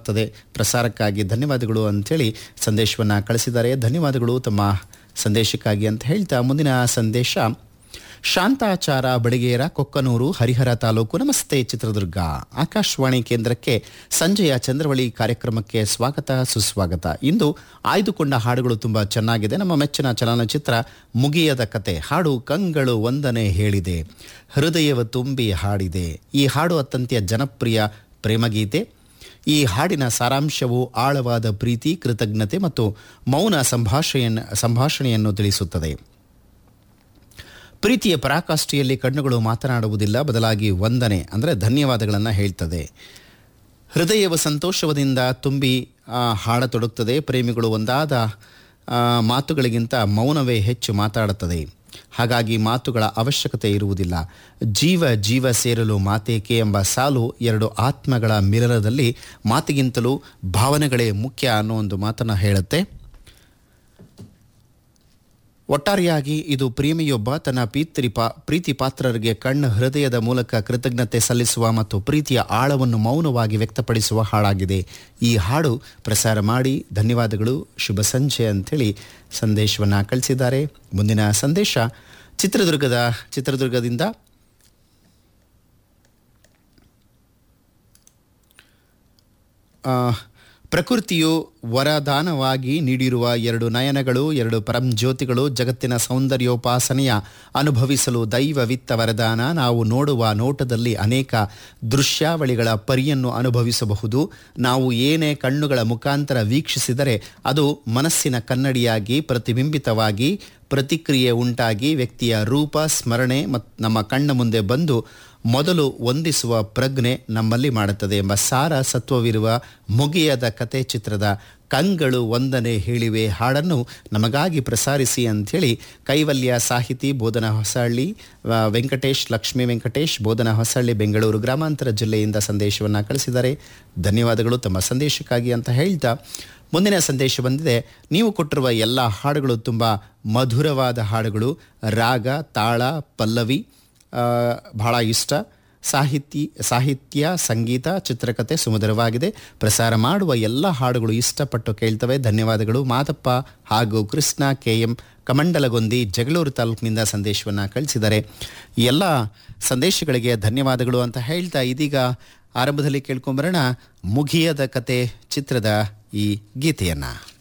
ಆಗ್ತದೆ ಪ್ರಸಾರಕ್ಕಾಗಿ ಧನ್ಯವಾದಗಳು ಅಂಥೇಳಿ ಸಂದೇಶವನ್ನು ಕಳಿಸಿದ್ದಾರೆ ಧನ್ಯವಾದಗಳು ತಮ್ಮ ಸಂದೇಶಕ್ಕಾಗಿ ಅಂತ ಹೇಳ್ತಾ ಮುಂದಿನ ಸಂದೇಶ ಶಾಂತಾಚಾರ ಬಡಿಗೇರ ಕೊಕ್ಕನೂರು ಹರಿಹರ ತಾಲೂಕು ನಮಸ್ತೆ ಚಿತ್ರದುರ್ಗ ಆಕಾಶವಾಣಿ ಕೇಂದ್ರಕ್ಕೆ ಸಂಜೆಯ ಚಂದ್ರವಳಿ ಕಾರ್ಯಕ್ರಮಕ್ಕೆ ಸ್ವಾಗತ ಸುಸ್ವಾಗತ ಇಂದು ಆಯ್ದುಕೊಂಡ ಹಾಡುಗಳು ತುಂಬ ಚೆನ್ನಾಗಿದೆ ನಮ್ಮ ಮೆಚ್ಚಿನ ಚಲನಚಿತ್ರ ಮುಗಿಯದ ಕತೆ ಹಾಡು ಕಂಗಳು ಒಂದನೆ ಹೇಳಿದೆ ಹೃದಯವ ತುಂಬಿ ಹಾಡಿದೆ ಈ ಹಾಡು ಅತ್ಯಂತ ಜನಪ್ರಿಯ ಪ್ರೇಮಗೀತೆ ಈ ಹಾಡಿನ ಸಾರಾಂಶವು ಆಳವಾದ ಪ್ರೀತಿ ಕೃತಜ್ಞತೆ ಮತ್ತು ಮೌನ ಸಂಭಾಷಣೆಯನ್ನು ಸಂಭಾಷಣೆಯನ್ನು ತಿಳಿಸುತ್ತದೆ ಪ್ರೀತಿಯ ಪರಾಕಾಷ್ಠೆಯಲ್ಲಿ ಕಣ್ಣುಗಳು ಮಾತನಾಡುವುದಿಲ್ಲ ಬದಲಾಗಿ ವಂದನೆ ಅಂದರೆ ಧನ್ಯವಾದಗಳನ್ನು ಹೇಳ್ತದೆ ಹೃದಯವು ಸಂತೋಷದಿಂದ ತುಂಬಿ ಆ, ಹಾಡತೊಡಗುತ್ತದೆ ಪ್ರೇಮಿಗಳು ಒಂದಾದ ಆ, ಮಾತುಗಳಿಗಿಂತ ಮೌನವೇ ಹೆಚ್ಚು ಮಾತಾಡುತ್ತದೆ ಹಾಗಾಗಿ ಮಾತುಗಳ ಅವಶ್ಯಕತೆ ಇರುವುದಿಲ್ಲ ಜೀವ ಜೀವ ಸೇರಲು ಮಾತೇಕೆ ಎಂಬ ಸಾಲು ಎರಡು ಆತ್ಮಗಳ ಮಿಲನದಲ್ಲಿ ಮಾತಿಗಿಂತಲೂ ಭಾವನೆಗಳೇ ಮುಖ್ಯ ಅನ್ನೋ ಒಂದು ಮಾತನ್ನು ಹೇಳುತ್ತೆ ಒಟ್ಟಾರೆಯಾಗಿ ಇದು ಪ್ರೇಮಿಯೊಬ್ಬ ತನ್ನ ಪೀತ್ರಿ ಪಾ ಪ್ರೀತಿ ಪಾತ್ರರಿಗೆ ಕಣ್ಣ ಹೃದಯದ ಮೂಲಕ ಕೃತಜ್ಞತೆ ಸಲ್ಲಿಸುವ ಮತ್ತು ಪ್ರೀತಿಯ ಆಳವನ್ನು ಮೌನವಾಗಿ ವ್ಯಕ್ತಪಡಿಸುವ ಹಾಡಾಗಿದೆ ಈ ಹಾಡು ಪ್ರಸಾರ ಮಾಡಿ ಧನ್ಯವಾದಗಳು ಶುಭ ಸಂಜೆ ಅಂಥೇಳಿ ಸಂದೇಶವನ್ನು ಕಳಿಸಿದ್ದಾರೆ ಮುಂದಿನ ಸಂದೇಶ ಚಿತ್ರದುರ್ಗದ ಚಿತ್ರದುರ್ಗದಿಂದ ಆ, ಪ್ರಕೃತಿಯು ವರದಾನವಾಗಿ ನೀಡಿರುವ ಎರಡು ನಯನಗಳು ಎರಡು ಪರಂಜ್ಯೋತಿಗಳು ಜಗತ್ತಿನ ಸೌಂದರ್ಯೋಪಾಸನೆಯ ಅನುಭವಿಸಲು ದೈವವಿತ್ತ ವರದಾನ ನಾವು ನೋಡುವ ನೋಟದಲ್ಲಿ ಅನೇಕ ದೃಶ್ಯಾವಳಿಗಳ ಪರಿಯನ್ನು ಅನುಭವಿಸಬಹುದು ನಾವು ಏನೇ ಕಣ್ಣುಗಳ ಮುಖಾಂತರ ವೀಕ್ಷಿಸಿದರೆ ಅದು ಮನಸ್ಸಿನ ಕನ್ನಡಿಯಾಗಿ ಪ್ರತಿಬಿಂಬಿತವಾಗಿ ಪ್ರತಿಕ್ರಿಯೆ ಉಂಟಾಗಿ ವ್ಯಕ್ತಿಯ ರೂಪ ಸ್ಮರಣೆ ಮತ್ತು ನಮ್ಮ ಕಣ್ಣ ಮುಂದೆ ಬಂದು ಮೊದಲು ವಂದಿಸುವ ಪ್ರಜ್ಞೆ ನಮ್ಮಲ್ಲಿ ಮಾಡುತ್ತದೆ ಎಂಬ ಸಾರ ಸತ್ವವಿರುವ ಮುಗಿಯದ ಕತೆ ಚಿತ್ರದ ಕಂಗಳು ಒಂದನೆ ಹೇಳಿವೆ ಹಾಡನ್ನು ನಮಗಾಗಿ ಪ್ರಸಾರಿಸಿ ಅಂಥೇಳಿ ಕೈವಲ್ಯ ಸಾಹಿತಿ ಬೋಧನಾ ಹೊಸಹಳ್ಳಿ ಆ, ವೆಂಕಟೇಶ್ ಲಕ್ಷ್ಮೀ ವೆಂಕಟೇಶ್ ಬೋಧನಾ ಹೊಸಹಳ್ಳಿ ಬೆಂಗಳೂರು ಗ್ರಾಮಾಂತರ ಜಿಲ್ಲೆಯಿಂದ ಸಂದೇಶವನ್ನು ಕಳಿಸಿದ್ದಾರೆ ಧನ್ಯವಾದಗಳು ತಮ್ಮ ಸಂದೇಶಕ್ಕಾಗಿ ಅಂತ ಹೇಳ್ತಾ ಮುಂದಿನ ಸಂದೇಶ ಬಂದಿದೆ ನೀವು ಕೊಟ್ಟಿರುವ ಎಲ್ಲ ಹಾಡುಗಳು ತುಂಬ ಮಧುರವಾದ ಹಾಡುಗಳು ರಾಗ ತಾಳ ಪಲ್ಲವಿ ಆ, ಬಹಳ ಇಷ್ಟ ಸಾಹಿತಿ ಸಾಹಿತ್ಯ ಸಂಗೀತ ಚಿತ್ರಕಥೆ ಸುಮಧುರವಾಗಿದೆ ಪ್ರಸಾರ ಮಾಡುವ ಎಲ್ಲ ಹಾಡುಗಳು ಇಷ್ಟಪಟ್ಟು ಕೇಳ್ತವೆ ಧನ್ಯವಾದಗಳು ಮಾದಪ್ಪ ಹಾಗೂ ಕೃಷ್ಣ ಕೆ ಎಂ ಕಮಂಡಲಗೊಂದಿ ಜಗಳೂರು ತಾಲೂಕಿನಿಂದ ಸಂದೇಶವನ್ನು ಕಳಿಸಿದ್ದಾರೆ ಈ ಎಲ್ಲ ಸಂದೇಶಗಳಿಗೆ ಧನ್ಯವಾದಗಳು ಅಂತ ಹೇಳ್ತಾ ಇದೀಗ ಆರಂಭದಲ್ಲಿ ಕೇಳ್ಕೊಂಬರೋಣ ಮುಗಿಯದ ಕತೆ ಚಿತ್ರದ ಈ ಗೀತೆಯನ್ನು